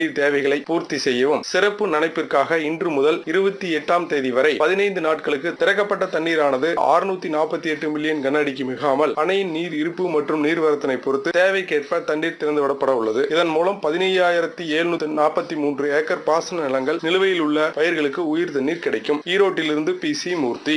தேவைகளை பூர்த்தி செய்யவும் சிறப்பு நனைப்பிற்காக இன்று முதல் இருபத்தி எட்டாம் தேதி வரை பதினைந்து நாட்களுக்கு திறக்கப்பட்ட தண்ணீரானது அறுநூத்தி நாற்பத்தி எட்டு மில்லியன் கன அடிக்கு மிகாமல் அணையின் நீர் இருப்பு மற்றும் நீர்வரத்தினை பொறுத்து தேவைக்கேற்ப தண்ணீர் திறந்துவிடப்பட உள்ளது இதன் மூலம் பதினையாயிரத்தி எழுநூத்தி நாற்பத்தி மூன்று ஏக்கர் பாசன நிலங்கள் நிலுவையில் உள்ள பயிர்களுக்கு உயிர் தண்ணீர் கிடைக்கும் ஈரோட்டிலிருந்து பி சி மூர்த்தி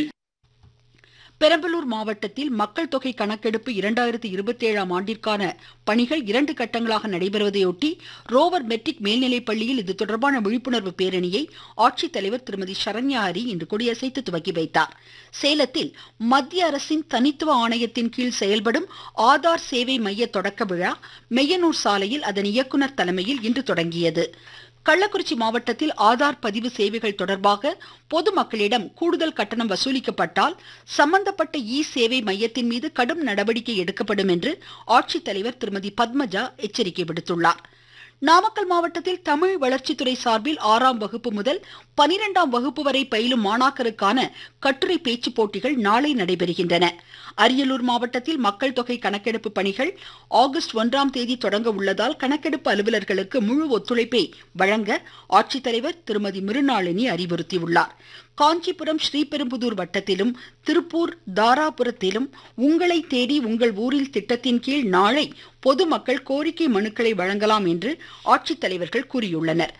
பெரம்பலூர் மாவட்டத்தில் மக்கள் தொகை கணக்கெடுப்பு இரண்டாயிரத்தி இருபத்தி ஏழாம் ஆண்டிற்கான பணிகள் இரண்டு கட்டங்களாக நடைபெறுவதையொட்டி ரோவர் மெட்ரிக் மேல்நிலைப் பள்ளியில் இது தொடர்பான விழிப்புணர்வு பேரணியை ஆட்சித்தலைவர் திருமதி சரண்யா ஹரி இன்று கொடியசைத்து துவக்கி வைத்தார் சேலத்தில் மத்திய அரசின் தனித்துவ ஆணையத்தின் கீழ் செயல்படும் ஆதார் சேவை மைய தொடக்க விழா மெய்யனூர் சாலையில் அதன் இயக்குனர் தலைமையில் இன்று தொடங்கியது கள்ளக்குறிச்சி மாவட்டத்தில் ஆதார் பதிவு சேவைகள் தொடர்பாக பொதுமக்களிடம் கூடுதல் கட்டணம் வசூலிக்கப்பட்டால் சம்பந்தப்பட்ட இ சேவை மையத்தின் மீது கடும் நடவடிக்கை எடுக்கப்படும் என்று ஆட்சித்தலைவர் திருமதி பத்மஜா எச்சரிக்கை விடுத்துள்ளார் நாமக்கல் மாவட்டத்தில் தமிழ் வளர்ச்சித்துறை சார்பில் ஆறாம் வகுப்பு முதல் பனிரெண்டாம் வகுப்பு வரை பயிலும் மாணாக்கருக்கான கட்டுரை பேச்சு போட்டிகள் நாளை நடைபெறுகின்றன அரியலூர் மாவட்டத்தில் மக்கள் தொகை கணக்கெடுப்பு பணிகள் ஆகஸ்ட் ஒன்றாம் தேதி தொடங்க உள்ளதால் கணக்கெடுப்பு அலுவலர்களுக்கு முழு ஒத்துழைப்பை வழங்க ஆட்சித்தலைவர் திருமதி மிருநாளினி அறிவுறுத்தியுள்ளார் காஞ்சிபுரம் ஸ்ரீபெரும்புதூர் வட்டத்திலும் திருப்பூர் தாராபுரத்திலும் உங்களை தேடி உங்கள் ஊரில் திட்டத்தின் கீழ் நாளை பொதுமக்கள் கோரிக்கை மனுக்களை வழங்கலாம் என்று ஆட்சித்தலைவர்கள் கூறியுள்ளனர்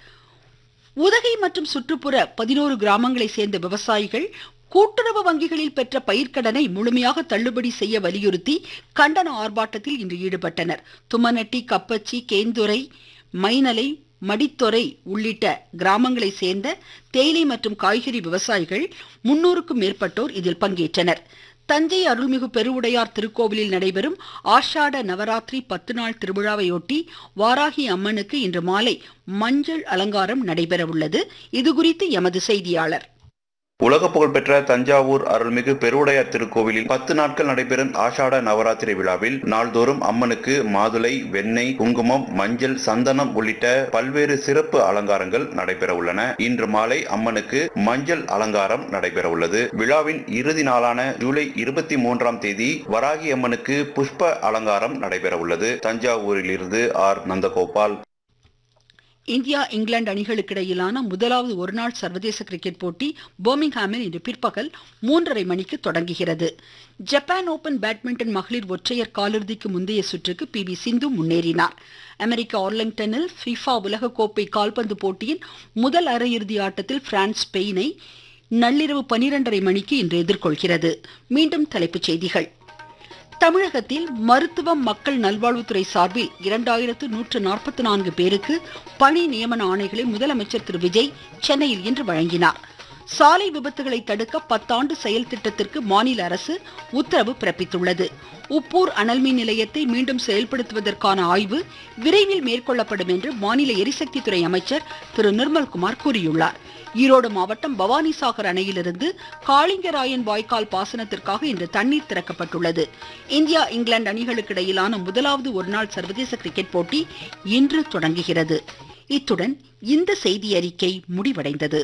உதகை மற்றும் சுற்றுப்புற பதினோரு கிராமங்களை சேர்ந்த விவசாயிகள் கூட்டுறவு வங்கிகளில் பெற்ற பயிர்க்கடனை முழுமையாக தள்ளுபடி செய்ய வலியுறுத்தி கண்டன ஆர்ப்பாட்டத்தில் இன்று ஈடுபட்டனர் தும்மநட்டி கப்பச்சி கேந்துரை மைனலை மடித்துறை உள்ளிட்ட கிராமங்களை சேர்ந்த தேயிலை மற்றும் காய்கறி விவசாயிகள் முன்னூறுக்கும் மேற்பட்டோர் இதில் பங்கேற்றனர் தஞ்சை அருள்மிகு பெருவுடையார் திருக்கோவிலில் நடைபெறும் ஆஷாட நவராத்திரி பத்து நாள் திருவிழாவையொட்டி வாராகி அம்மனுக்கு இன்று மாலை மஞ்சள் அலங்காரம் நடைபெற உள்ளது இதுகுறித்து எமது செய்தியாளர் உலக புகழ்பெற்ற தஞ்சாவூர் அருள்மிகு பெருவுடையார் திருக்கோவிலில் பத்து நாட்கள் நடைபெறும் ஆஷாட நவராத்திரி விழாவில் நாள்தோறும் அம்மனுக்கு மாதுளை வெண்ணெய் குங்குமம் மஞ்சள் சந்தனம் உள்ளிட்ட பல்வேறு சிறப்பு அலங்காரங்கள் நடைபெற உள்ளன இன்று மாலை அம்மனுக்கு மஞ்சள் அலங்காரம் நடைபெற உள்ளது விழாவின் இறுதி நாளான ஜூலை இருபத்தி மூன்றாம் தேதி வராகி அம்மனுக்கு புஷ்ப அலங்காரம் நடைபெற உள்ளது தஞ்சாவூரிலிருந்து ஆர் நந்தகோபால் இந்தியா இங்கிலாந்து அணிகளுக்கு இடையிலான முதலாவது ஒருநாள் சர்வதேச கிரிக்கெட் போட்டி பர்மிங்ஹாமில் இன்று பிற்பகல் மூன்றரை மணிக்கு தொடங்குகிறது ஜப்பான் ஓபன் பேட்மிண்டன் மகளிர் ஒற்றையர் காலிறுதிக்கு முந்தைய சுற்றுக்கு பி வி சிந்து முன்னேறினார் அமெரிக்க ஆர்லிங்டனில் ஃபிஃபா உலகக்கோப்பை கால்பந்து போட்டியின் முதல் அரையிறுதி ஆட்டத்தில் பிரான்ஸ் ஸ்பெயினை நள்ளிரவு பனிரெண்டரை மணிக்கு இன்று எதிர்கொள்கிறது மீண்டும் தலைப்புச் செய்திகள் தமிழகத்தில் மருத்துவம் மக்கள் நல்வாழ்வுத்துறை சார்பில் இரண்டாயிரத்து நூற்று நாற்பத்தி நான்கு பேருக்கு பணி நியமன ஆணைகளை முதலமைச்சர் திரு விஜய் சென்னையில் இன்று வழங்கினார் சாலை விபத்துகளை தடுக்க பத்தாண்டு செயல் திட்டத்திற்கு மாநில அரசு உத்தரவு பிறப்பித்துள்ளது உப்பூர் அனல்மின் நிலையத்தை மீண்டும் செயல்படுத்துவதற்கான ஆய்வு விரைவில் மேற்கொள்ளப்படும் என்று மாநில எரிசக்தித்துறை அமைச்சர் திரு நிர்மல்குமார் கூறியுள்ளார் ஈரோடு மாவட்டம் பவானிசாகர் அணையிலிருந்து காளிங்கராயன் வாய்க்கால் பாசனத்திற்காக இன்று தண்ணீர் திறக்கப்பட்டுள்ளது இந்தியா இங்கிலாந்து அணிகளுக்கு இடையிலான முதலாவது ஒருநாள் சர்வதேச கிரிக்கெட் போட்டி இன்று தொடங்குகிறது இத்துடன் இந்த செய்தி அறிக்கை முடிவடைந்தது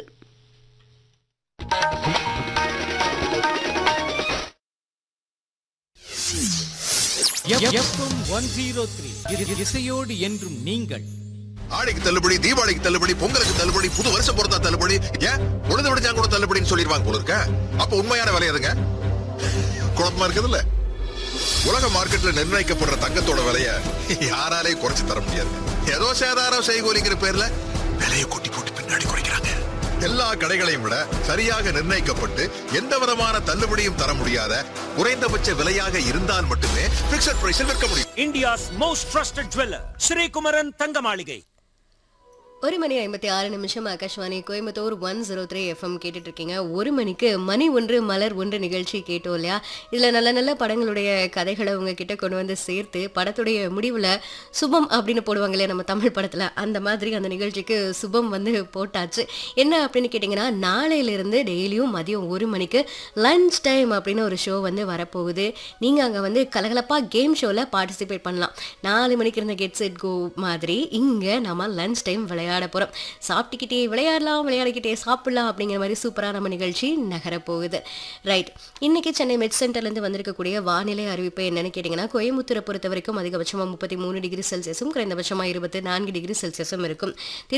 எஃப்எம் ஒன் ஜீரோ த்ரீ இசையோடு என்றும் நீங்கள் ஆடிக்கு தள்ளுபடி தீபாவளிக்கு தள்ளுபடி பொங்கலுக்கு தள்ளுபடி புது வருஷம் பொறுத்தா தள்ளுபடி ஏன் உழுது விடுச்சா கூட தள்ளுபடின்னு சொல்லிடுவாங்க போல இருக்க அப்ப உண்மையான விலை எதுங்க குழப்பமா இருக்குதுல்ல உலக மார்க்கெட்ல நிர்ணயிக்கப்படுற தங்கத்தோட விலைய யாராலே குறைச்சு தர முடியாது ஏதோ சேதாரம் செய்கோலிங்கிற பேர்ல விலையை கொட்டி போட்டு பின்னாடி குறைக்கிறாங்க எல்லா கடைகளையும் விட சரியாக நிர்ணயிக்கப்பட்டு எந்த விதமான தள்ளுபடியும் தர முடியாத குறைந்தபட்ச விலையாக இருந்தால் மட்டுமே பிக்சட் பிரைஸில் விற்க முடியும் India's most trusted jeweller Sri Kumaran Thanga Maligai ஒரு மணி ஐம்பத்தி ஆறு நிமிஷம் Akashvani Coimbatore one zero three FM கேட்டுட்டு இருக்கீங்க ஒரு மணிக்கு மணி ஒன்று மலர் ஒன்று நிகழ்ச்சி கேட்டோம் இல்லையா இதில் நல்ல நல்ல படங்களுடைய கதைகளை உங்ககிட்ட கொண்டு வந்து சேர்த்து படத்துடைய முடிவில் சுபம் அப்படின்னு போடுவாங்க இல்லையா நம்ம தமிழ் படத்தில் அந்த மாதிரி அந்த நிகழ்ச்சிக்கு சுபம் வந்து போட்டாச்சு என்ன அப்படின்னு கேட்டிங்கன்னா நாளையிலிருந்து டெய்லியும் மதியம் ஒரு மணிக்கு லஞ்ச் டைம் அப்படின்னு ஒரு ஷோ வந்து வரப்போகுது நீங்கள் அங்கே வந்து கலகலப்பாக கேம் ஷோவில் பார்ட்டிசிபேட் பண்ணலாம் நாலு மணிக்கு இருந்த கெட் செட் கோ மாதிரி இங்கே நம்ம லஞ்ச் டைம் விளையாட விளையாட போகிறோம் சாப்பிட்டுக்கிட்டே விளையாடலாம் விளையாடிக்கிட்டே சாப்பிடலாம் அப்படிங்கிற மாதிரி சூப்பராக நம்ம நிகழ்ச்சி நகர போகுது ரைட் இன்னைக்கு சென்னை மெட் சென்டர்லேருந்து வந்திருக்கக்கூடிய வானிலை அறிவிப்பு என்னன்னு கேட்டிங்கன்னா கோயம்புத்தூரை பொறுத்த வரைக்கும் அதிகபட்சமாக முப்பத்தி மூணு டிகிரி செல்சியஸும் குறைந்தபட்சமாக இருபத்தி நான்கு டிகிரி செல்சியஸும் இருக்கும்